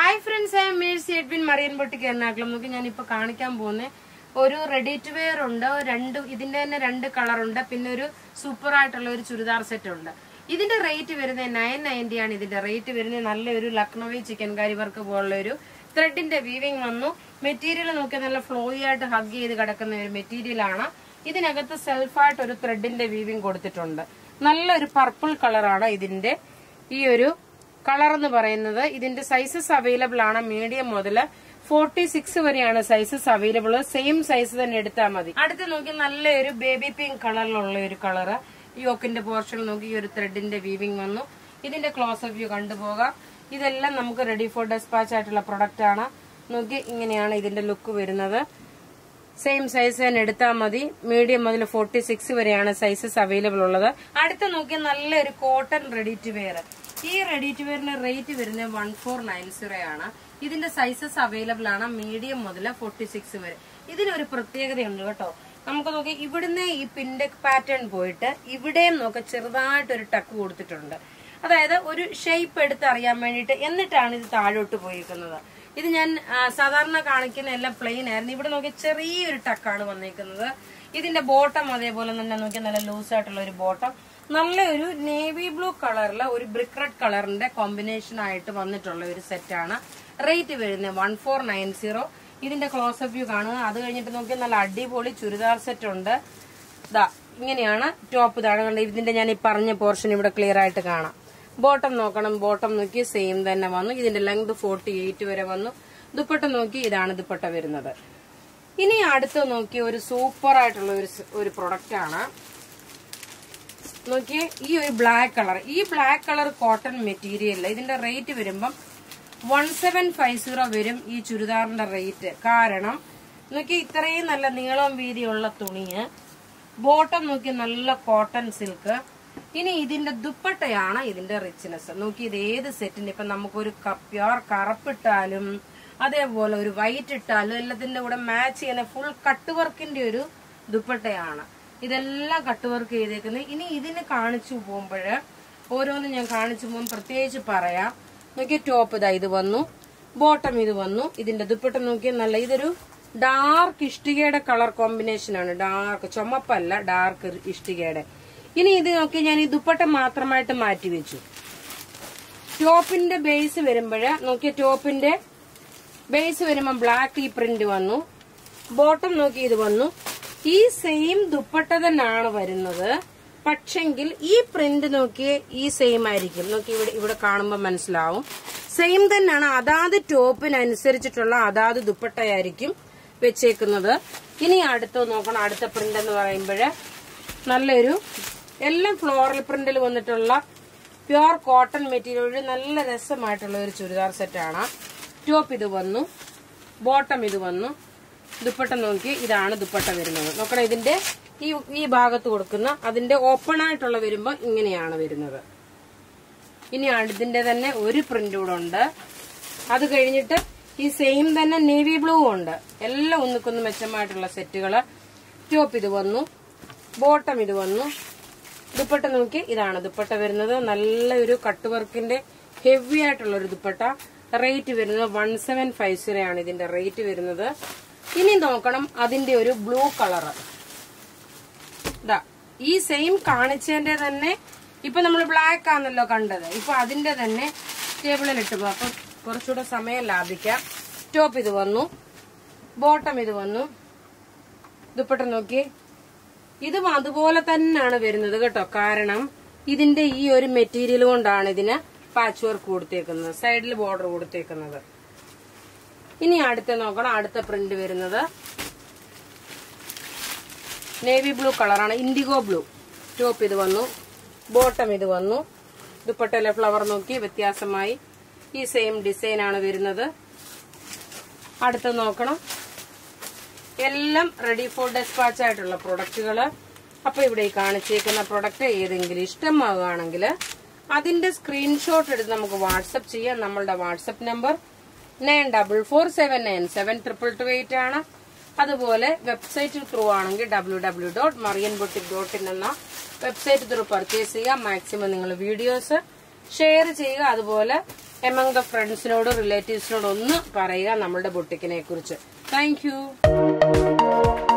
hi friends I Mercy Edwin Marian boutique Ernakulam നോക്കി ഞാൻ ഇപ്പൊ കാണിക്കാൻ പോകുന്ന ഒരു റെഡി ടു വെയർ ഉണ്ട് രണ്ട് ഇതിന്റെ തന്നെ രണ്ട് കളർ ഉണ്ട് പിന്നെ ഒരു സൂപ്പർ ആയിട്ടുള്ള ഒരു ചുരിദാർ സെറ്റ് ഉണ്ട് ഇതിന്റെ റേറ്റ് വരുന്നത് നയൻ നയൻറ്റി ആണ് ഇതിന്റെ റേറ്റ് വരുന്നത് നല്ലൊരു ലക്നൗവി ചിക്കൻ കറി വർക്ക് പോലുള്ള ഒരു ത്രെഡിന്റെ വീവിങ് വന്നു മെറ്റീരിയൽ നോക്കിയാൽ നല്ല ഫ്ലോയി ആയിട്ട് ഹഗ് ചെയ്ത് കിടക്കുന്ന ഒരു മെറ്റീരിയൽ ആണ് ഇതിനകത്ത് സെൽഫായിട്ട് ഒരു ത്രെഡിന്റെ വീവിങ് കൊടുത്തിട്ടുണ്ട് നല്ലൊരു പർപ്പിൾ കളറാണ് ഇതിന്റെ ഈ ഒരു കളർ എന്ന് പറയുന്നത് ഇതിന്റെ സൈസസ് അവൈലബിൾ ആണ് മീഡിയം മുതൽ ഫോർട്ടി സിക്സ് വരെയാണ് സൈസസ് അവൈലബിൾ സെയിം സൈസ് തന്നെ എടുത്താൽ മതി അടുത്ത് നോക്കി നല്ലൊരു ബേബി പിങ്ക് കളറിലുള്ള ഒരു കളറ് യോക്കിന്റെ പോർഷൻ നോക്കി ഈ ഒരു ത്രെഡിന്റെ വീവിംഗ് വന്നു ഇതിന്റെ ക്ലോസ് ഓഫ് വ്യൂ കണ്ടുപോകാം ഇതെല്ലാം നമുക്ക് റെഡി ഫോർ ഡെസ്പാച്ച് ആയിട്ടുള്ള പ്രൊഡക്റ്റ് ആണ് നോക്കി ഇങ്ങനെയാണ് ഇതിന്റെ ലുക്ക് വരുന്നത് സെയിം സൈസ് തന്നെ എടുത്താൽ മതി മീഡിയം മുതൽ ഫോർട്ടി സിക്സ് വരെയാണ് സൈസസ് അവൈലബിൾ ഉള്ളത് അടുത്ത് നോക്കിയാൽ നല്ലൊരു കോട്ടൺ റെഡി ടു വെയർ ഈ റെഡി ടു വെയറിന്റെ റേറ്റ് വരുന്നത് വൺ ഫോർ നയൻ സീറോ ആണ് ഇതിന്റെ സൈസസ് അവൈലബിൾ ആണ് മീഡിയം മുതൽ ഫോർട്ടി സിക്സ് വരെ ഇതിനൊരു പ്രത്യേകതയുണ്ട് കേട്ടോ നമുക്ക് നോക്കി ഇവിടുന്ന് ഈ പിന്റെ പാറ്റേൺ പോയിട്ട് ഇവിടെയും നോക്കാം ചെറുതായിട്ടൊരു ടക്ക് കൊടുത്തിട്ടുണ്ട് അതായത് ഒരു ഷേപ്പ് എടുത്ത് അറിയാൻ വേണ്ടിയിട്ട് എന്നിട്ടാണ് ഇത് താഴോട്ട് പോയിരിക്കുന്നത് ഇത് ഞാൻ ആ, സാധാരണ കാണിക്കുന്ന എല്ലാം പ്ലെയിൻ ആയിരുന്നു ഇവിടെ നോക്കി ചെറിയൊരു ടക്കാണ് വന്നിരിക്കുന്നത് ഇതിന്റെ ബോട്ടം അതേപോലെ തന്നെ നോക്കി നല്ല ലൂസ് ആയിട്ടുള്ള ഒരു ബോട്ടം നല്ലൊരു നേവി ബ്ലൂ കളറിലെ ഒരു ബ്രിക്ക് റെഡ് കളറിന്റെ കോമ്പിനേഷൻ ആയിട്ട് വന്നിട്ടുള്ള ഒരു സെറ്റാണ് റേറ്റ് വരുന്നത് വൺ ഫോർ നയൻ സീറോ ഇതിന്റെ ക്ലോസ് ഓഫ് വ്യൂ കാണുക അത് കഴിഞ്ഞിട്ട് നോക്കി നല്ല അടിപൊളി ചുരിദാർ സെറ്റ് ഉണ്ട് ദാ ഇങ്ങനെയാണ് ടോപ്പ് ഇതാണ് കണ്ടത് ഇതിന്റെ ഞാൻ ഈ പറഞ്ഞ പോർഷൻ ഇവിടെ ക്ലിയർ ആയിട്ട് കാണാം ബോട്ടം നോക്കണം ബോട്ടം നോക്കി സെയിം തന്നെ വന്നു ഇതിന്റെ ലെങ്ത് ഫോർട്ടി എയ്റ്റ് വരെ വന്നു ദുപ്പട്ട നോക്കി ഇതാണ് ദുപ്പട്ട വരുന്നത് ഇനി അടുത്ത് നോക്കി ഒരു സൂപ്പർ ആയിട്ടുള്ള ഒരു സ്- ഒരു പ്രൊഡക്റ്റ് ആണ് നോക്കിയേ ഈ ഒരു ബ്ലാക്ക് കളർ ഈ ബ്ലാക്ക് കളർ കോട്ടൺ മെറ്റീരിയൽ ഇതിന്റെ റേറ്റ് വരുമ്പം വൺ സെവൻ ഫൈവ് സീറോ വരും ഈ ചുരിദാറിന്റെ റേറ്റ് കാരണം നോക്കി ഇത്രയും നല്ല നീളവും വീതിയുള്ള തുണിയ് ബോട്ടം നോക്കി നല്ല കോട്ടൺ സിൽക്ക് ഇനി ഇതിന്റെ ദുപ്പട്ടയാണ് ഇതിന്റെ റിച്ച്നെസ് നോക്കി ഇത് ഏത് സെറ്റിന് ഇപ്പൊ നമുക്കൊരു പ്യോർ കറുപ്പിട്ടാലും അതേപോലെ ഒരു വൈറ്റ് ഇട്ടാലും എല്ലാത്തിന്റെ കൂടെ മാച്ച് ചെയ്യുന്ന ഫുൾ കട്ട് വർക്കിന്റെ ഒരു ദുപ്പട്ടയാണ് ഇതെല്ലാം കട്ട് വർക്ക് ചെയ്തേക്കുന്നത് ഇനി ഇതിന് കാണിച്ചു പോകുമ്പോൾ ഓരോന്നും ഞാൻ കാണിച്ചു പോകുമ്പോൾ പ്രത്യേകിച്ച് പറയാം നോക്കിയ ടോപ്പ് ഇതാ ഇത് വന്നു ബോട്ടം ഇത് വന്നു ഇതിന്റെ ദുപ്പട്ട നോക്കിയാൽ നല്ല ഇതൊരു ഡാർക്ക് ഇഷ്ടികയുടെ കളർ കോമ്പിനേഷൻ ആണ് ഡാർക്ക് ചുമപ്പല്ല ഡാർക്ക് ഇഷ്ടികയുടെ ഇനി ഇത് നോക്കി ഞാൻ ഈ ദുപ്പട്ട മാത്രമായിട്ട് മാറ്റി വെച്ചു ടോപ്പിന്റെ ബേസ് വരുമ്പോൾ നോക്കിയ ടോപ്പിന്റെ ബേസ് വരുമ്പോൾ ബ്ലാക്ക് ഈ പ്രിന്റ് വന്നു ബോട്ടം നോക്കി ഇത് വന്നു ഈ സെയിം ദുപ്പട്ട തന്നെയാണ് വരുന്നത് പക്ഷെങ്കിൽ ഈ പ്രിന്റ് നോക്കിയേ ഈ സെയിം ആയിരിക്കും നോക്കി ഇവിടെ ഇവിടെ കാണുമ്പോൾ മനസ്സിലാവും സെയിം തന്നെയാണ് അതാത് ടോപ്പിനനുസരിച്ചിട്ടുള്ള അതാത് ദുപ്പട്ടയായിരിക്കും വെച്ചേക്കുന്നത് ഇനി അടുത്ത നോക്കണം അടുത്ത പ്രിന്റ് എന്ന് പറയുമ്പോൾ നല്ലൊരു എല്ലാം ഫ്ലോറൽ പ്രിന്റിൽ വന്നിട്ടുള്ള പ്യുവർ കോട്ടൺ മെറ്റീരിയൽ നല്ല രസമായിട്ടുള്ള ഒരു ചുരിദാർ സെറ്റാണ് ടോപ്പ് ഇത് വന്നു ബോട്ടം ഇത് വന്നു ദുപ്പട്ട നോക്കി ഇതാണ് ദുപ്പട്ട വരുന്നത് നോക്കണം ഇതിന്റെ ഈ ഈ ഭാഗത്ത് കൊടുക്കുന്ന അതിന്റെ ഓപ്പൺ ആയിട്ടുള്ള വരുമ്പോൾ ഇങ്ങനെയാണ് വരുന്നത് ഇനി ഇതിന്റെ തന്നെ ഒരു പ്രിന്റ് കൂടെ ഉണ്ട് അത് കഴിഞ്ഞിട്ട് ഈ സെയിം തന്നെ നേവി ബ്ലൂ ഉണ്ട് എല്ലാം ഒന്നിക്കൊന്ന് മെച്ചമായിട്ടുള്ള സെറ്റുകള് ടോപ്പ് ഇത് വന്നു ബോട്ടം ഇത് വന്നു ദുപ്പട്ട നോക്കി ഇതാണ് ദുപ്പട്ട വരുന്നത് നല്ലൊരു കട്ട് വർക്കിന്റെ ഹെവി ആയിട്ടുള്ള ഒരു ദുപ്പട്ട റേറ്റ് വരുന്നത് വൺ സെവൻ ഫൈവ് സീറോ ആണ് ഇതിന്റെ റേറ്റ് വരുന്നത് ഇനി നോക്കണം അതിന്റെ ഒരു ബ്ലൂ കളറ് ഇതാ ഈ സെയിം കാണിച്ചതിന്റെ തന്നെ ഇപ്പൊ നമ്മൾ ബ്ലാക്ക് ആണല്ലോ കണ്ടത് ഇപ്പൊ അതിന്റെ തന്നെ ടേബിളിൽ ഇട്ടു പോകും അപ്പൊ കുറച്ചുകൂടെ സമയം ലാഭിക്കാം ടോപ്പ് ഇത് വന്നു ബോട്ടം ഇത് വന്നു ദുപ്പട്ട നോക്കി ഇതും അതുപോലെ തന്നെയാണ് വരുന്നത് കേട്ടോ കാരണം ഇതിന്റെ ഈ ഒരു മെറ്റീരിയൽ കൊണ്ടാണ് ഇതിന് പാച്ച് വർക്ക് കൊടുത്തേക്കുന്നത് സൈഡിൽ ബോർഡർ കൊടുത്തേക്കുന്നത് ഇനി അടുത്ത നോക്കണം അടുത്ത പ്രിന്റ് വരുന്നത് നേവി ബ്ലൂ കളറാണ് ഇൻഡിഗോ ബ്ലൂ ടോപ്പ് ഇത് വന്നു ബോട്ടം ഇത് വന്നു ദുപ്പട്ടയിലെ ഫ്ലവർ നോക്കി വ്യത്യാസമായി ഈ സെയിം ഡിസൈൻ ആണ് വരുന്നത് അടുത്ത നോക്കണം എല്ലാം റെഡി ഫോർ ഡെസ്പാച്ച് ആയിട്ടുള്ള പ്രൊഡക്റ്റുകൾ അപ്പൊ ഇവിടെ ഈ കാണിച്ചേക്കുന്ന പ്രൊഡക്റ്റ് ഏതെങ്കിലും ഇഷ്ടമാവുകയാണെങ്കിൽ അതിന്റെ സ്ക്രീൻഷോട്ട് എടുത്ത് നമുക്ക് വാട്സപ്പ് ചെയ്യാം നമ്മളുടെ WhatsApp number nine double four seven nine seven triple two eight ആണ് അതുപോലെ വെബ്സൈറ്റ് ത്രൂ ആണെങ്കിൽ W W dot Marian boutique dot in എന്ന വെബ്സൈറ്റ് ത്രൂ പർച്ചേസ് ചെയ്യുക മാക്സിമം നിങ്ങൾ വീഡിയോസ് ഷെയർ ചെയ്യുക അതുപോലെ എമംഗ് ദ ഫ്രണ്ട്സിനോട് റിലേറ്റീവ്സിനോട് ഒന്ന് പറയുക നമ്മളുടെ ബുട്ടിക്കിനെ കുറിച്ച് താങ്ക് യു